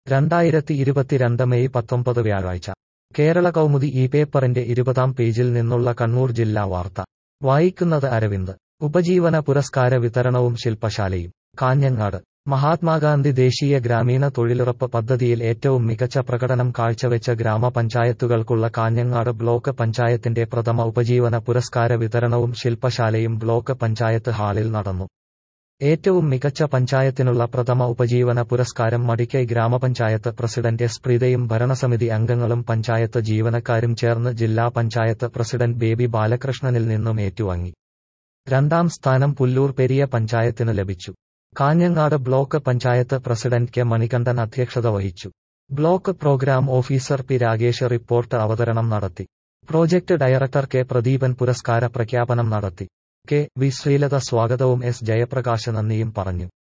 രണ്ടായിരത്തി ഇരുപത്തിരണ്ട് മെയ് പത്തൊമ്പത് വ്യാഴാഴ്ച കേരള കൗമുദി ഈ പേപ്പറിന്റെ ഇരുപതാം പേജിൽ നിന്നുള്ള കണ്ണൂർ ജില്ലാ വാർത്ത വായിക്കുന്നത് അരവിന്ദ് ഉപജീവന പുരസ്കാര വിതരണവും ശില്പശാലയും കാഞ്ഞങ്ങാട് മഹാത്മാഗാന്ധി ദേശീയ ഗ്രാമീണ തൊഴിലുറപ്പ് പദ്ധതിയിൽ ഏറ്റവും മികച്ച പ്രകടനം കാഴ്ചവെച്ച ഗ്രാമപഞ്ചായത്തുകൾക്കുള്ള കാഞ്ഞങ്ങാട് ബ്ലോക്ക് പഞ്ചായത്തിന്റെ പ്രഥമ ഉപജീവന പുരസ്കാര വിതരണവും ശില്പശാലയും ബ്ലോക്ക് പഞ്ചായത്ത് ഹാളിൽ നടന്നു ഏറ്റവും മികച്ച പഞ്ചായത്തിനുള്ള പ്രഥമ ഉപജീവന പുരസ്കാരം മടിക്കൈ ഗ്രാമപഞ്ചായത്ത് പ്രസിഡന്റ് എസ് പ്രീതയും ഭരണസമിതി അംഗങ്ങളും പഞ്ചായത്ത് ജീവനക്കാരും ചേർന്ന് ജില്ലാ പഞ്ചായത്ത് പ്രസിഡന്റ് ബേബി ബാലകൃഷ്ണനിൽ നിന്നും ഏറ്റുവാങ്ങി രണ്ടാം സ്ഥാനം പുല്ലൂർ പെരിയ പഞ്ചായത്തിന് ലഭിച്ചു Kanhangad block panchayat president K Manikandan അധ്യക്ഷത വഹിച്ചു block programme officer P Ragesh report അവതരണം നടത്തി പ്രോജക്ട് ഡയറക്ടർ കെ പ്രദീപൻ പുരസ്കാര പ്രഖ്യാപനം നടത്തി കെ വി ശ്രീലത സ്വാഗതവും എസ് ജയപ്രകാശ് നന്ദിയും പറഞ്ഞു